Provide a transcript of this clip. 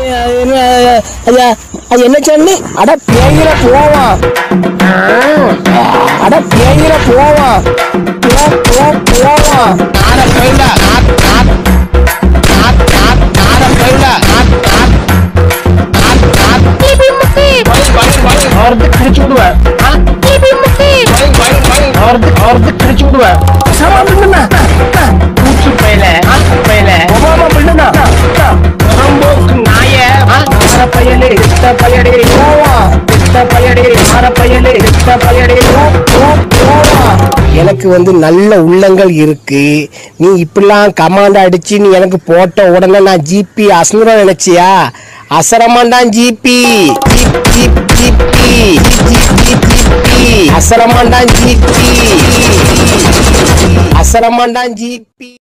ஐயா அது என்ன சொன்னி அட பேயில போவான் அட பேயில போவான் போ போ போவான் நார பயில நாத் நாத் நாத் நாத் நார பயில நாத் நாத் நாத் நாத் வயிறு வயிறு வயிறு அவருக்கு கிழிச்சு விடுவேன் வயிறு வயிறு வயிறு அவருக்கு அவருக்கு கிழிச்சு விடுவேன் சமா பண்ணுண்ணா கூச்சு பயில ஆத்து பயில ஒபாமா பண்ணுண்ணா புறம்போக்கு நாய நார பயலே இத்த பயலே போவான் இத்த பயலே நார பயலே இத்த பயலே எனக்கு வந்து நல்ல உள்ளங்கள் இருக்கு நீ இப்படிலாம் கமாண்ட் அடிச்சு நீ எனக்கு போட்ட உடனே நான் ஜிபி அசந்துரும் நினைச்சியா அசரமாண்டான் ஜிபி ஜிப் ஜிப் ஜிபி ஜிப் ஜிப் ஜிபி அசரமாண்டான் ஜிபி அசரமாண்டான் ஜிபி